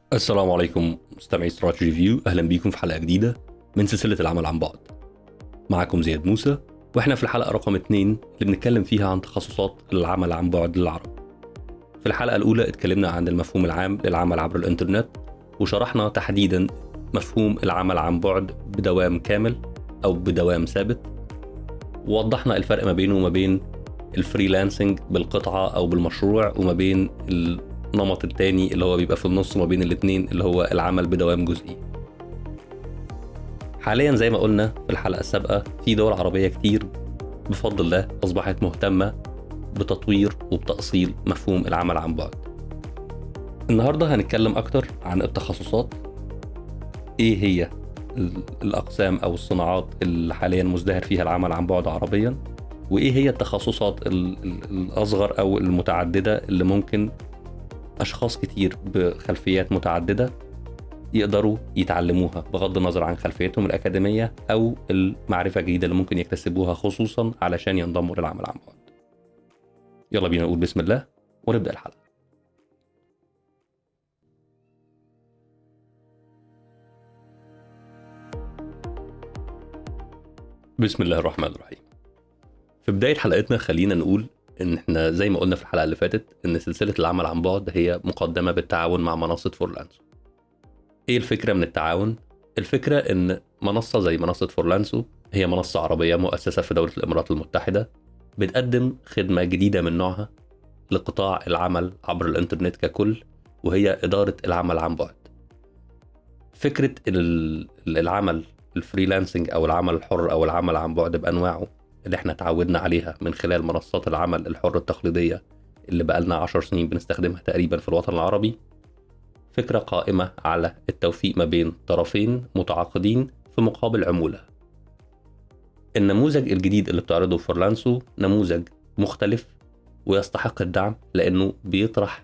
السلام عليكم مستمعي استراتيجي فيو اهلا بيكم في حلقه جديده من سلسله العمل عن بعد معاكم زياد موسى واحنا في الحلقه رقم اتنين اللي بنتكلم فيها عن تخصصات العمل عن بعد للعرب في الحلقه الاولى اتكلمنا عن المفهوم العام للعمل عبر الانترنت وشرحنا تحديدا مفهوم العمل عن بعد بدوام كامل او بدوام ثابت ووضحنا الفرق ما بينه وما بين الفريلانسنج بالقطعه او بالمشروع وما بين النمط التاني اللي هو بيبقى في النص ما بين الاتنين اللي هو العمل بدوام جزئي حاليا زي ما قلنا في الحلقة السابقة في دول عربية كتير بفضل الله أصبحت مهتمة بتطوير وبتأصيل مفهوم العمل عن بعد النهاردة هنتكلم أكتر عن التخصصات إيه هي ال- الأقسام أو الصناعات اللي حاليا مزدهر فيها العمل عن بعد عربيا وإيه هي التخصصات ال- ال- الأصغر أو المتعددة اللي ممكن أشخاص كتير بخلفيات متعددة يقدروا يتعلموها بغض النظر عن خلفيتهم الأكاديمية أو المعرفة الجديدة اللي ممكن يكتسبوها خصوصا علشان ينضموا للعمل عن بعد يلا بينا نقول بسم الله ونبدأ الحلقة بسم الله الرحمن الرحيم في بداية حلقتنا خلينا نقول ان احنا زي ما قلنا في الحلقة اللي فاتت ان سلسلة العمل عن بعد هي مقدمة بالتعاون مع منصة فورلانسو ايه الفكرة من التعاون؟ الفكرة ان منصة زي منصة فورلانسو هي منصة عربية مؤسسة في دولة الامارات المتحدة بتقدم خدمة جديدة من نوعها لقطاع العمل عبر الانترنت ككل وهي إدارة العمل عن بعد فكرة ال- العمل الفريلانسنج أو العمل الحر أو العمل عن بعد بأنواعه اللي احنا تعودنا عليها من خلال منصات العمل الحر التقليدية اللي بقالنا عشر سنين بنستخدمها تقريبا في الوطن العربي فكرة قائمة على التوفيق ما بين طرفين متعاقدين في مقابل عمولة النموذج الجديد اللي بتعرضه فورلانسو نموذج مختلف ويستحق الدعم لأنه بيطرح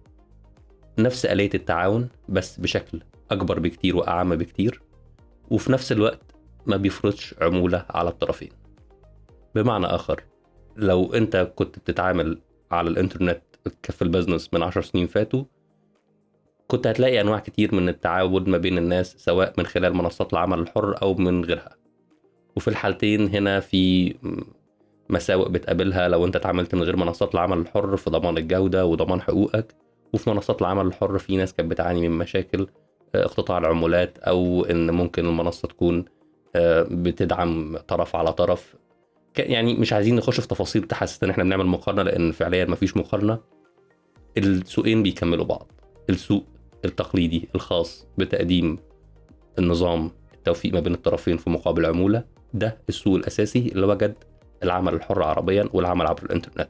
نفس آلية التعاون بس بشكل أكبر بكتير وأعم بكتير وفي نفس الوقت ما بيفرضش عمولة على الطرفين بمعنى آخر لو أنت كنت بتتعامل على الإنترنت في البزنس من عشر سنين فاتوا كنت هتلاقي انواع كتير من التعاون ما بين الناس سواء من خلال منصات العمل الحر او من غيرها وفي الحالتين هنا في مساوئ بتقابلها لو انت اتعاملت من غير منصات العمل الحر في ضمان الجودة وضمان حقوقك وفي منصات العمل الحر في ناس كانت بتعاني من مشاكل آه، اقتطاع العمولات او ان ممكن المنصة تكون آه، بتدعم طرف على طرف ك- يعني مش عايزين نخش في تفاصيل تحسس ان احنا بنعمل مقارنة لان فعليا مفيش مقارنة السوقين بيكملوا بعض السوق التقليدي الخاص بتقديم النظام التوفيق ما بين الطرفين في مقابل عمولة ده السوق الأساسي اللي وجد العمل الحر عربيا والعمل عبر الإنترنت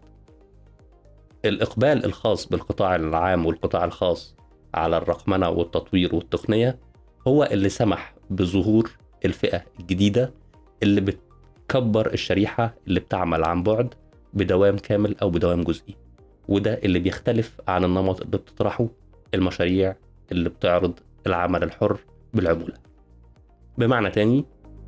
الإقبال الخاص بالقطاع العام والقطاع الخاص على الرقمنة والتطوير والتقنية هو اللي سمح بظهور الفئة الجديدة اللي بتكبر الشريحة اللي بتعمل عن بعد بدوام كامل أو بدوام جزئي وده اللي بيختلف عن النمط اللي بتطرحه المشاريع اللي بتعرض العمل الحر بالعمولة بمعنى تاني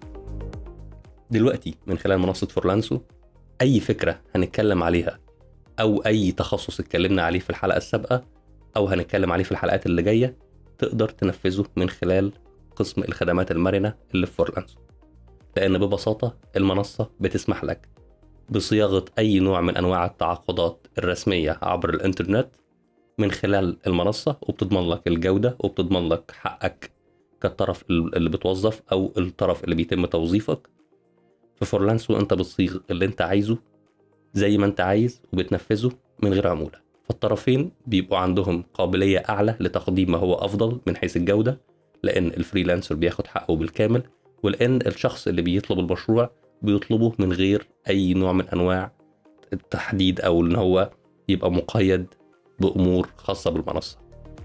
دلوقتي من خلال منصة فورلانسو أي فكرة هنتكلم عليها أو أي تخصص اتكلمنا عليه في الحلقة السابقة أو هنتكلم عليه في الحلقات اللي جاية تقدر تنفذه من خلال قسم الخدمات المرنة اللي في فورلانسو لأن ببساطة المنصة بتسمح لك بصياغة أي نوع من أنواع التعاقدات الرسمية عبر الإنترنت من خلال المنصة وبتضمن لك الجودة وبتضمن لك حقك كالطرف اللي بتوظف أو الطرف اللي بيتم توظيفك في فورلانسو أنت بتصيغ اللي أنت عايزه زي ما أنت عايز وبتنفذه من غير عمولة فالطرفين بيبقوا عندهم قابلية أعلى لتقديم ما هو أفضل من حيث الجودة لأن الفريلانسر بياخد حقه بالكامل ولأن الشخص اللي بيطلب المشروع بيطلبه من غير أي نوع من أنواع التحديد أو إن هو يبقى مقيد بامور خاصه بالمنصه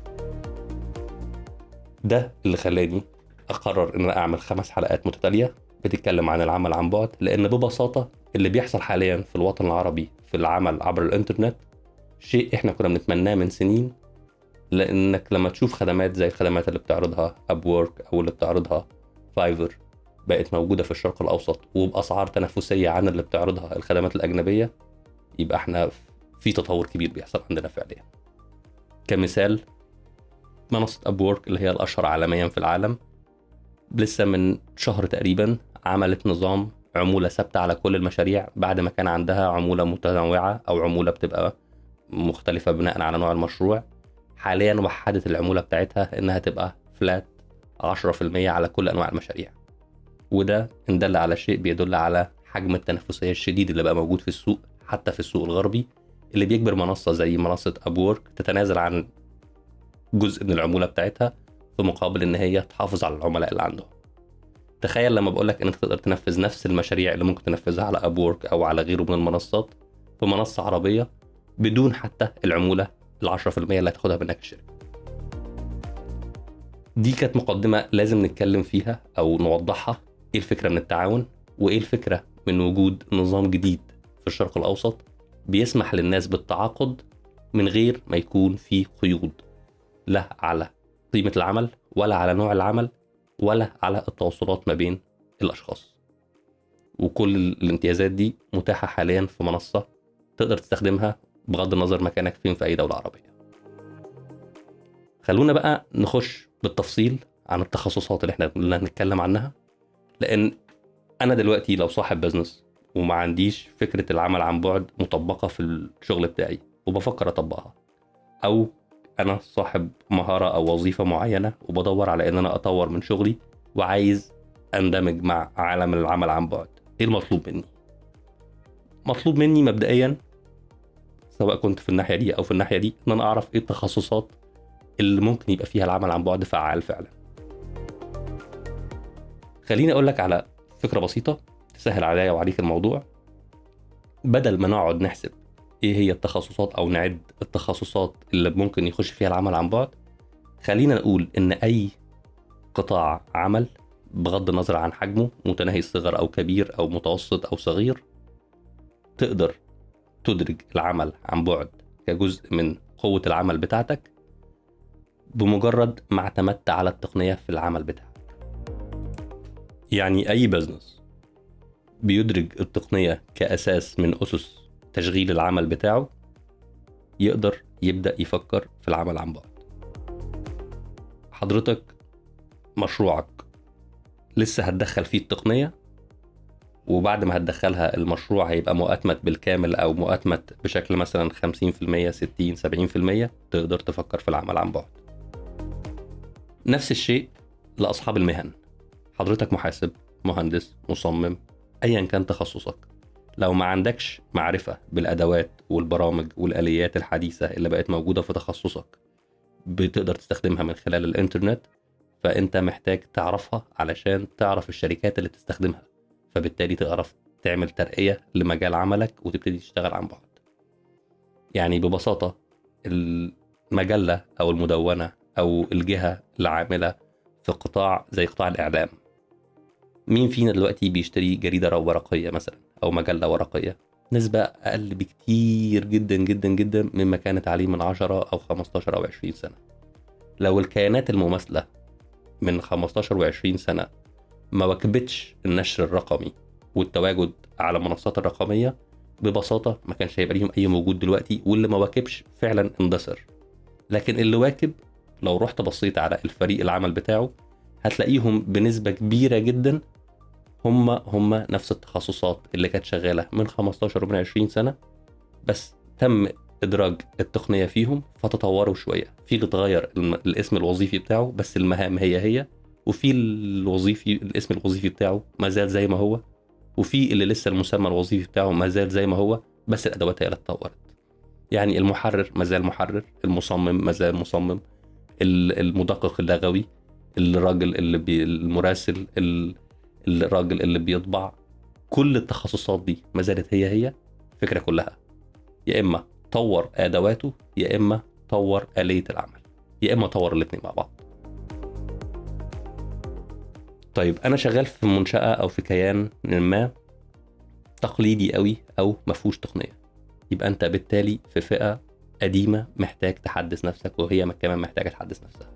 ده اللي خلاني اقرر ان انا اعمل خمس حلقات متتاليه بتتكلم عن العمل عن بعد لان ببساطه اللي بيحصل حاليا في الوطن العربي في العمل عبر الانترنت شيء احنا كنا بنتمناه من سنين لانك لما تشوف خدمات زي الخدمات اللي بتعرضها اب وورك او اللي بتعرضها فايفر بقت موجوده في الشرق الاوسط وباسعار تنافسيه عن اللي بتعرضها الخدمات الاجنبيه يبقى احنا في تطور كبير بيحصل عندنا فعليا كمثال منصه اب وورك اللي هي الاشهر عالميا في العالم لسه من شهر تقريبا عملت نظام عموله ثابته على كل المشاريع بعد ما كان عندها عموله متنوعه او عموله بتبقى مختلفه بناء على نوع المشروع حاليا وحدت العموله بتاعتها انها تبقى فلات 10% على كل انواع المشاريع وده ان دل على شيء بيدل على حجم التنافسيه الشديد اللي بقى موجود في السوق حتى في السوق الغربي اللي بيجبر منصه زي منصه ابورك تتنازل عن جزء من العموله بتاعتها في مقابل ان هي تحافظ على العملاء اللي عندهم تخيل لما بقول لك انك تقدر تنفذ نفس المشاريع اللي ممكن تنفذها على ابورك او على غيره من المنصات في منصه عربيه بدون حتى العموله ال 10% اللي هتاخدها منك الشركه دي كانت مقدمه لازم نتكلم فيها او نوضحها ايه الفكره من التعاون وايه الفكره من وجود نظام جديد في الشرق الاوسط بيسمح للناس بالتعاقد من غير ما يكون في قيود لا على قيمه العمل ولا على نوع العمل ولا على التواصلات ما بين الاشخاص وكل الامتيازات دي متاحه حاليا في منصه تقدر تستخدمها بغض النظر مكانك فين في اي دوله عربيه خلونا بقى نخش بالتفصيل عن التخصصات اللي احنا قلنا نتكلم عنها لان انا دلوقتي لو صاحب بزنس وما عنديش فكره العمل عن بعد مطبقه في الشغل بتاعي وبفكر اطبقها او انا صاحب مهاره او وظيفه معينه وبدور على ان انا اطور من شغلي وعايز اندمج مع عالم العمل عن بعد ايه المطلوب مني مطلوب مني مبدئيا سواء كنت في الناحيه دي او في الناحيه دي ان انا اعرف ايه التخصصات اللي ممكن يبقى فيها العمل عن بعد فعال فعلا خليني اقول لك على فكره بسيطه تسهل عليا وعليك الموضوع بدل ما نقعد نحسب ايه هي التخصصات او نعد التخصصات اللي ممكن يخش فيها العمل عن بعد خلينا نقول ان اي قطاع عمل بغض النظر عن حجمه متناهي الصغر او كبير او متوسط او صغير تقدر تدرج العمل عن بعد كجزء من قوة العمل بتاعتك بمجرد ما اعتمدت على التقنية في العمل بتاعك يعني أي بزنس بيدرج التقنية كأساس من أسس تشغيل العمل بتاعه يقدر يبدأ يفكر في العمل عن بعد حضرتك مشروعك لسه هتدخل فيه التقنية وبعد ما هتدخلها المشروع هيبقى مؤتمت بالكامل او مؤتمت بشكل مثلا 50% 60 70% تقدر تفكر في العمل عن بعد نفس الشيء لاصحاب المهن حضرتك محاسب مهندس مصمم ايا كان تخصصك لو ما عندكش معرفة بالأدوات والبرامج والآليات الحديثة اللي بقت موجودة في تخصصك بتقدر تستخدمها من خلال الإنترنت فأنت محتاج تعرفها علشان تعرف الشركات اللي بتستخدمها فبالتالي تعرف تعمل ترقية لمجال عملك وتبتدي تشتغل عن بعد يعني ببساطة المجلة أو المدونة أو الجهة العاملة في قطاع زي قطاع الإعلام مين فينا دلوقتي بيشتري جريدة ورقية مثلا أو مجلة ورقية نسبة أقل بكتير جدا جدا جدا مما كانت عليه من 10 أو 15 أو 20 سنة لو الكيانات المماثلة من 15 و20 سنة ما واكبتش النشر الرقمي والتواجد على المنصات الرقميه ببساطه ما كانش هيبقى ليهم اي موجود دلوقتي واللي ما واكبش فعلا اندثر لكن اللي واكب لو رحت بصيت على الفريق العمل بتاعه هتلاقيهم بنسبه كبيره جدا هم هم نفس التخصصات اللي كانت شغاله من 15 ومن 20 سنه بس تم ادراج التقنيه فيهم فتطوروا شويه في اللي اتغير الاسم الوظيفي بتاعه بس المهام هي هي وفي الوظيفي الاسم الوظيفي بتاعه ما زال زي ما هو وفي اللي لسه المسمى الوظيفي بتاعه ما زال زي ما هو بس الادوات هي اللي اتطورت يعني المحرر ما زال محرر المصمم ما زال مصمم المدقق اللغوي الراجل اللي بي المراسل الراجل اللي بيطبع كل التخصصات دي ما زالت هي هي الفكره كلها يا اما طور ادواته يا اما طور اليه العمل يا اما طور الاثنين مع بعض طيب انا شغال في منشاه او في كيان ما تقليدي قوي او ما فيهوش تقنيه يبقى انت بالتالي في فئه قديمه محتاج تحدث نفسك وهي كمان محتاجه تحدث نفسها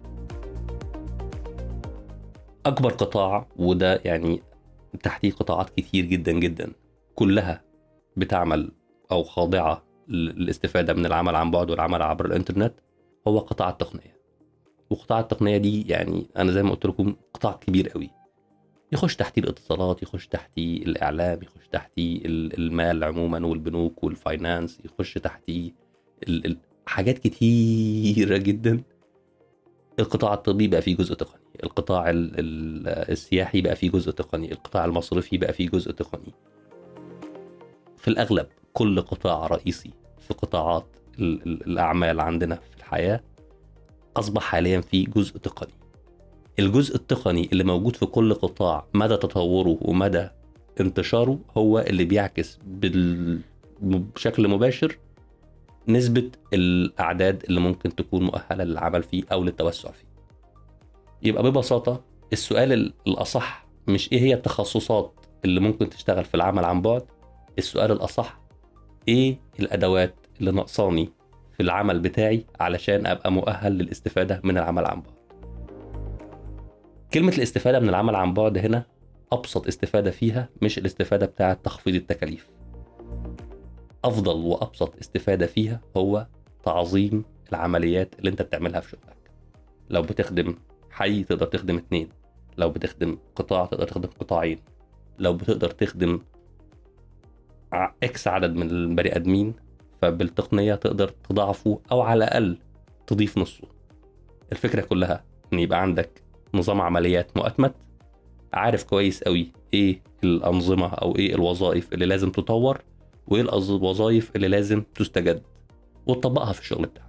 اكبر قطاع وده يعني تحتيه قطاعات كتير جدا جدا كلها بتعمل او خاضعه للاستفاده من العمل عن بعد والعمل عبر الانترنت هو قطاع التقنيه وقطاع التقنيه دي يعني انا زي ما قلت لكم قطاع كبير قوي يخش تحتيه الاتصالات يخش تحتيه الاعلام يخش تحتيه ال- المال عموما والبنوك والفاينانس يخش تحتيه ال- ال- حاجات كتيره جدا القطاع الطبي بقى فيه جزء تقني القطاع ال- ال- السياحي بقى فيه جزء تقني القطاع المصرفي بقى فيه جزء تقني في الأغلب كل قطاع رئيسي في قطاعات ال- ال- الأعمال عندنا في الحياة أصبح حاليا فيه جزء تقني الجزء التقني اللي موجود في كل قطاع مدى تطوره ومدى انتشاره هو اللي بيعكس بال... بشكل مباشر نسبة الأعداد اللي ممكن تكون مؤهلة للعمل فيه أو للتوسع فيه يبقى ببساطة السؤال ال- الأصح مش إيه هي التخصصات اللي ممكن تشتغل في العمل عن بعد السؤال الأصح إيه الأدوات اللي ناقصاني في العمل بتاعي علشان أبقى مؤهل للاستفادة من العمل عن بعد كلمة الاستفادة من العمل عن بعد هنا أبسط استفادة فيها مش الاستفادة بتاعة تخفيض التكاليف أفضل وأبسط استفادة فيها هو تعظيم العمليات اللي أنت بتعملها في شغلك لو بتخدم حي تقدر تخدم اتنين لو بتخدم قطاع تقدر تخدم قطاعين لو بتقدر تخدم ع- اكس عدد من البني ادمين فبالتقنيه تقدر تضاعفه او على الاقل تضيف نصه الفكره كلها ان يبقى عندك نظام عمليات مؤتمت عارف كويس قوي ايه الانظمه او ايه الوظائف اللي لازم تطور وايه الأز- الوظائف اللي لازم تستجد وتطبقها في الشغل بتاعك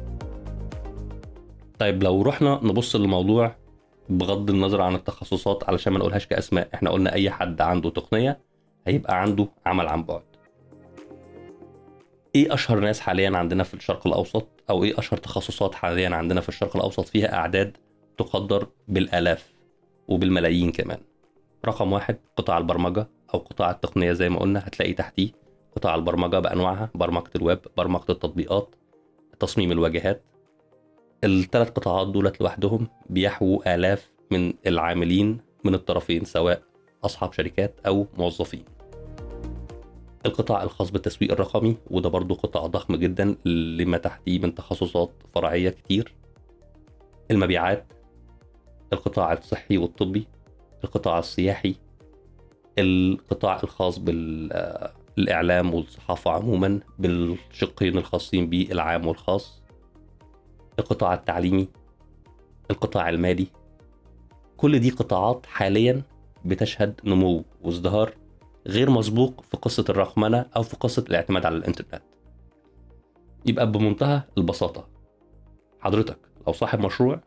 طيب لو رحنا نبص للموضوع بغض النظر عن التخصصات علشان ما نقولهاش كاسماء احنا قلنا اي حد عنده تقنيه هيبقى عنده عمل عن بعد ايه اشهر ناس حاليا عندنا في الشرق الاوسط او ايه اشهر تخصصات حاليا عندنا في الشرق الاوسط فيها اعداد تقدر بالالاف وبالملايين كمان رقم واحد قطاع البرمجه او قطاع التقنيه زي ما قلنا هتلاقي تحتيه قطاع البرمجه بانواعها برمجه الويب برمجه التطبيقات تصميم الواجهات الثلاث قطاعات دولت لوحدهم بيحووا آلاف من العاملين من الطرفين سواء أصحاب شركات أو موظفين القطاع الخاص بالتسويق الرقمي وده برضو قطاع ضخم جدا لما تحتيه من تخصصات فرعية كتير المبيعات القطاع الصحي والطبي القطاع السياحي القطاع الخاص بالإعلام والصحافة عموما بالشقين الخاصين به العام والخاص القطاع التعليمي القطاع المالي كل دي قطاعات حاليا بتشهد نمو وازدهار غير مسبوق في قصة الرقمنة أو في قصة الاعتماد على الإنترنت يبقى بمنتهى البساطة حضرتك لو صاحب مشروع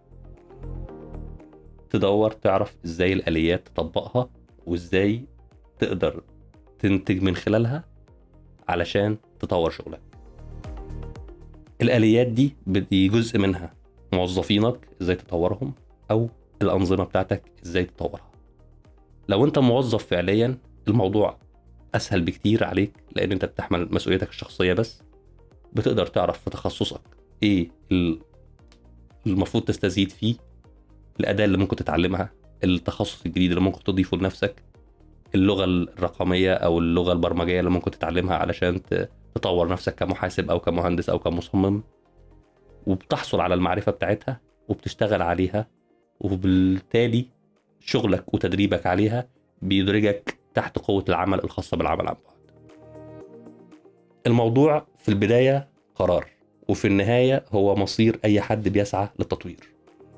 تدور تعرف ازاي الآليات تطبقها وازاي تقدر تنتج من خلالها علشان تطور شغلك الآليات دي بدي جزء منها موظفينك ازاي تطورهم او الأنظمة بتاعتك ازاي تطورها لو انت موظف فعليا الموضوع اسهل بكتير عليك لان انت بتحمل مسؤوليتك الشخصية بس بتقدر تعرف في تخصصك ايه ال- المفروض تستزيد فيه الأداة اللي ممكن تتعلمها التخصص الجديد اللي ممكن تضيفه لنفسك اللغة الرقمية أو اللغة البرمجية اللي ممكن تتعلمها علشان ت- تطور نفسك كمحاسب أو كمهندس أو كمصمم وبتحصل على المعرفة بتاعتها وبتشتغل عليها وبالتالي شغلك وتدريبك عليها بيدرجك تحت قوة العمل الخاصة بالعمل عن بعد الموضوع في البداية قرار وفي النهاية هو مصير أي حد بيسعى للتطوير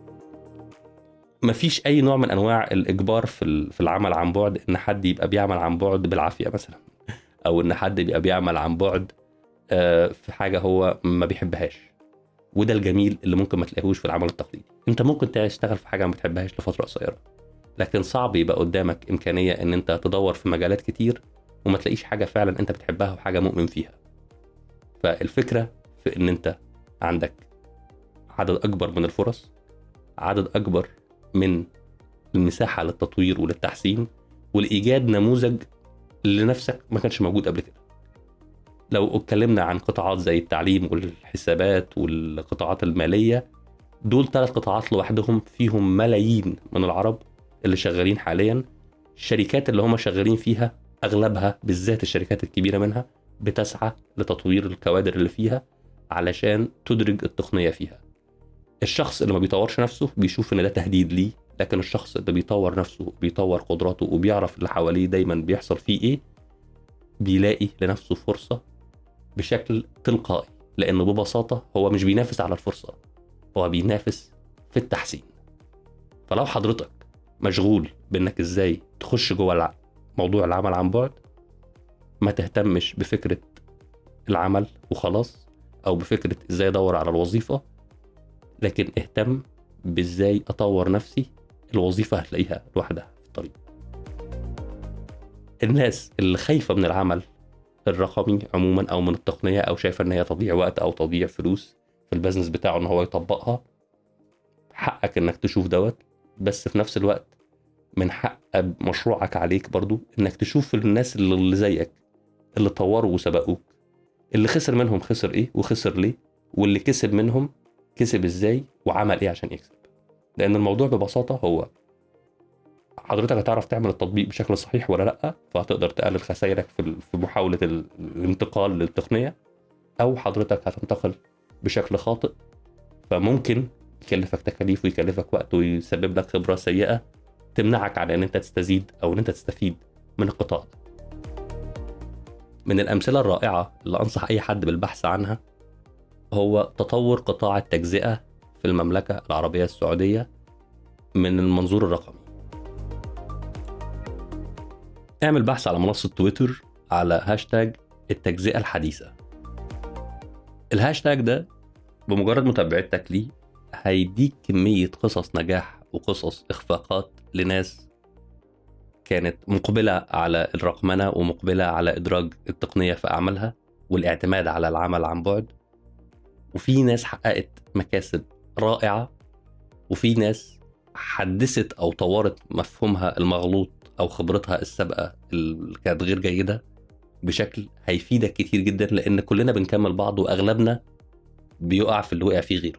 مفيش أي نوع من أنواع الإجبار في ال- في العمل عن بعد إن حد يبقى بيعمل عن بعد بالعافية مثلا أو إن حد يبقى بيعمل عن بعد آه، في حاجة هو ما بيحبهاش وده الجميل اللي ممكن ما تلاقيهوش في العمل التقليدي انت ممكن تشتغل في حاجه ما بتحبهاش لفتره قصيره لكن صعب يبقى قدامك امكانيه ان انت تدور في مجالات كتير وما تلاقيش حاجه فعلا انت بتحبها وحاجه مؤمن فيها فالفكره في ان انت عندك عدد اكبر من الفرص عدد اكبر من المساحه للتطوير وللتحسين والايجاد نموذج لنفسك ما كانش موجود قبل كده لو اتكلمنا عن قطاعات زي التعليم والحسابات والقطاعات الماليه دول ثلاث قطاعات لوحدهم فيهم ملايين من العرب اللي شغالين حاليا الشركات اللي هم شغالين فيها اغلبها بالذات الشركات الكبيره منها بتسعى لتطوير الكوادر اللي فيها علشان تدرج التقنيه فيها الشخص اللي ما بيطورش نفسه بيشوف ان ده تهديد ليه لكن الشخص اللي بيطور نفسه بيطور قدراته وبيعرف اللي حواليه دايما بيحصل فيه ايه بيلاقي لنفسه فرصة بشكل تلقائي لانه ببساطة هو مش بينافس على الفرصة هو بينافس في التحسين فلو حضرتك مشغول بانك ازاي تخش جوه الع- موضوع العمل عن بعد ما تهتمش بفكرة العمل وخلاص او بفكرة ازاي ادور على الوظيفة لكن اهتم بازاي اطور نفسي الوظيفة هتلاقيها لوحدها في الطريق الناس اللي خايفة من العمل الرقمي عموما او من التقنية او شايفة ان هي تضييع وقت او تضييع فلوس في البزنس بتاعه ان هو يطبقها حقك انك تشوف دوت بس في نفس الوقت من حق مشروعك عليك برضو انك تشوف الناس اللي اللي زيك اللي طوروا وسبقوك اللي خسر منهم خسر ايه وخسر ليه واللي كسب منهم كسب ازاي وعمل ايه عشان يكسب لان الموضوع ببساطه هو حضرتك هتعرف تعمل التطبيق بشكل صحيح ولا لا فهتقدر تقلل خسائرك في ال- في محاوله ال- الانتقال للتقنيه او حضرتك هتنتقل بشكل خاطئ فممكن يكلفك تكاليف ويكلفك وقت ويسبب لك خبره سيئه تمنعك عن ان انت تستزيد او ان انت تستفيد من القطاع ده. من الامثله الرائعه اللي انصح اي حد بالبحث عنها هو تطور قطاع التجزئه في المملكه العربيه السعوديه من المنظور الرقمي. اعمل بحث على منصه تويتر على هاشتاج التجزئه الحديثه. الهاشتاج ده بمجرد متابعتك ليه هيديك كمية قصص نجاح وقصص إخفاقات لناس كانت مقبلة على الرقمنة ومقبلة على إدراج التقنية في أعمالها والاعتماد على العمل عن بعد وفي ناس حققت مكاسب رائعة وفي ناس حدثت أو طورت مفهومها المغلوط أو خبرتها السابقة اللي كانت غير جيدة بشكل هيفيدك كتير جدا لأن كلنا بنكمل بعض وأغلبنا بيقع في اللي وقع فيه غيره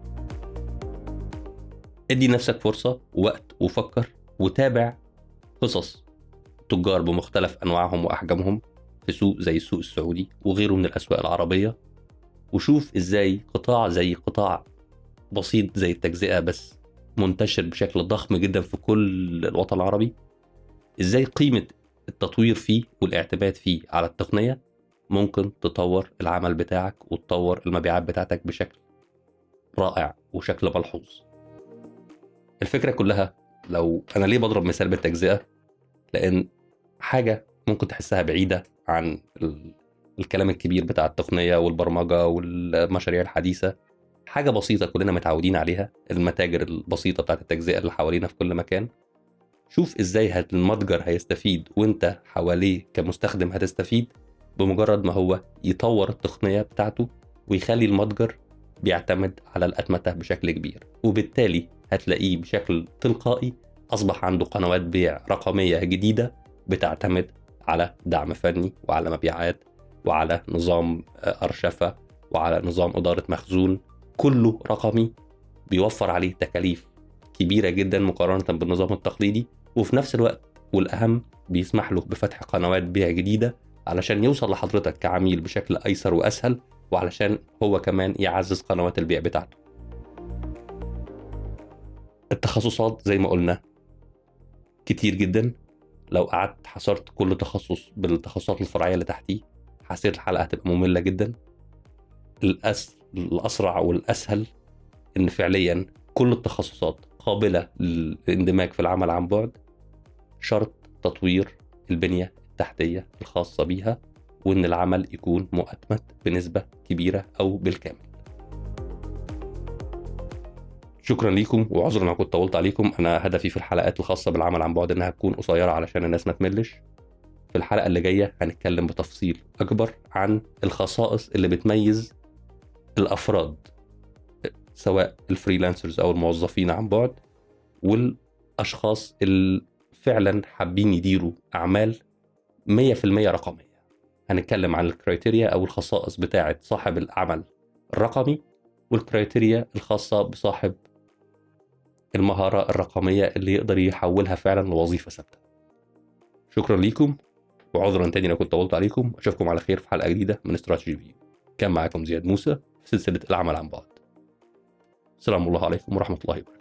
ادي نفسك فرصة ووقت وفكر وتابع قصص تجار بمختلف أنواعهم وأحجامهم في سوق زي السوق السعودي وغيره من الأسواق العربية وشوف إزاي قطاع زي قطاع بسيط زي التجزئة بس منتشر بشكل ضخم جدا في كل الوطن العربي إزاي قيمة التطوير فيه والاعتماد فيه على التقنية ممكن تطور العمل بتاعك وتطور المبيعات بتاعتك بشكل رائع وشكل ملحوظ الفكره كلها لو انا ليه بضرب مثال بالتجزئه لان حاجه ممكن تحسها بعيده عن ال... الكلام الكبير بتاع التقنيه والبرمجه والمشاريع الحديثه حاجه بسيطه كلنا متعودين عليها المتاجر البسيطه بتاعت التجزئه اللي حوالينا في كل مكان شوف ازاي هت- المتجر هيستفيد وانت حواليه كمستخدم هتستفيد بمجرد ما هو يطور التقنيه بتاعته ويخلي المتجر بيعتمد على الأتمتة بشكل كبير وبالتالي هتلاقيه بشكل تلقائي أصبح عنده قنوات بيع رقمية جديدة بتعتمد على دعم فني وعلى مبيعات وعلى نظام آه، أرشفة وعلى نظام إدارة مخزون كله رقمي بيوفر عليه تكاليف كبيرة جدا مقارنة بالنظام التقليدي وفي نفس الوقت والأهم بيسمح له بفتح قنوات بيع جديدة علشان يوصل لحضرتك كعميل بشكل أيسر وأسهل وعلشان هو كمان يعزز قنوات البيع بتاعته التخصصات زي ما قلنا كتير جدا لو قعدت حصرت كل تخصص بالتخصصات الفرعيه اللي تحتيه حسيت الحلقه هتبقى ممله جدا الأس... الاسرع والاسهل ان فعليا كل التخصصات قابله للاندماج في العمل عن بعد شرط تطوير البنيه التحتيه الخاصه بيها وان العمل يكون مؤتمت بنسبه كبيره او بالكامل شكرا ليكم وعذرا لو كنت طولت عليكم انا هدفي في الحلقات الخاصه بالعمل عن بعد انها تكون قصيره علشان الناس ما تملش في الحلقه اللي جايه هنتكلم بتفصيل اكبر عن الخصائص اللي بتميز الافراد سواء الفريلانسرز او الموظفين عن بعد والاشخاص اللي فعلا حابين يديروا اعمال 100% رقميه هنتكلم عن الكرايتيريا او الخصائص بتاعه صاحب العمل الرقمي والكرايتيريا الخاصه بصاحب المهاره الرقميه اللي يقدر يحولها فعلا لوظيفه ثابته شكرا ليكم وعذرا تاني لو كنت طولت عليكم اشوفكم على خير في حلقه جديده من استراتيجي فيو كان معاكم زياد موسى في سلسله العمل عن بعد السلام الله عليكم ورحمه الله وبركاته